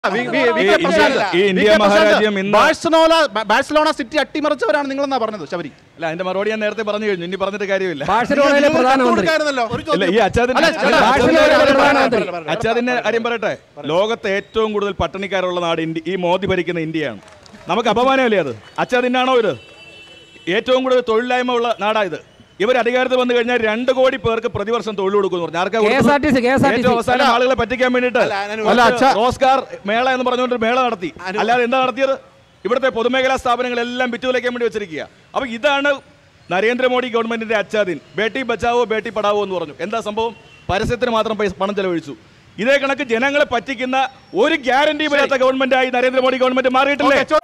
V- V- V. ഈ K India- Prashant, ഈ V. India K Prashant, മഹാരാജ്യം ഇന്ന് ബാഴ്സലോണ ബാഴ്സലോണ സിറ്റി അട്ടിമറിച്ചവരാണ് നിങ്ങളെന്നാ പറഞ്ഞത് ശബരി അല്ല അതിന്റെ മറുപടി ഞാൻ നേരത്തെ പറഞ്ഞു കഴിഞ്ഞു ഇനി പറഞ്ഞിട്ട് കാര്യമില്ല ബാഴ്സലോണയിലെ പ്രധാനമന്ത്രി കൊടുക്കായിരുന്നല്ലോ ഒരു ഇല്ല ഈ അച്ചാദിന്റെ അല്ല, അല്ല, ബാഴ്സലോണയിലെ അച്ചാദിന്റെ- പ്രധാനമന്ത്രി. അച്ചാദിന്റെ കാര്യം പറയട്ടെ ലോകത്തെ ഏറ്റവും കൂടുതൽ പട്ടിണിക്കാരുള്ള നാട് ഇന്ത്യ ഈ മോദി ഭരിക്കുന്ന ഇന്ത്യയാണ് നമുക്ക് അപമാനമല്ലേ അത് അച്ചാദിന്നാണോ ഇത് ഏറ്റവും കൂടുതൽ തൊഴിലില്ലായ്മ ഉള്ള നാടാ ഇത് ഇവർ അധികാരത്തിൽ വന്നു കഴിഞ്ഞാൽ രണ്ട് കോടി പേർക്ക് പ്രതിവർഷം തൊഴിൽ കൊടുക്കുന്നു പറഞ്ഞു ആർക്കാ കൊടുക്കുന്നത്? KSRTC, KSRTC. ഏറ്റവും അവസാനം ആളുകളെ പറ്റിക്കാൻ വേണ്ടിയിട്ട് അല്ല, അനു- അല്ല, അച്ഛാ- റോസ്കാർ മേള എന്ന് പറഞ്ഞുകൊണ്ട് ഒരു മേള നടത്തി അല്ലാതെ എന്താ നടത്തിയത് ഇവിടുത്തെ പൊതുമേഖലാ സ്ഥാപനങ്ങളെല്ലാം വിറ്റുവിലയ്ക്കാൻ വേണ്ടി വെച്ചിരിക്കുക അപ്പൊ ഇതാണ് നരേന്ദ്രമോദി ഗവൺമെന്റിന്റെ അച്ചാദിൻ ബേട്ടി ബച്ചാവോ ബേട്ടി പഠാവോ എന്ന് പറഞ്ഞു എന്താ സംഭവം പരസ്യത്തിന് മാത്രം പൈസ പണം ചെലവഴിച്ചു ഇതേ കണക്ക് ജനങ്ങളെ പറ്റിക്കുന്ന ഒരു ഗ്യാരണ്ടിയും ഇല്ലാത്ത ഗവൺമെന്റായി നരേന്ദ്രമോദി ഗവൺമെന്റ് മാറിയിട്ടില്ലേ ഓക്കേ, ചോ-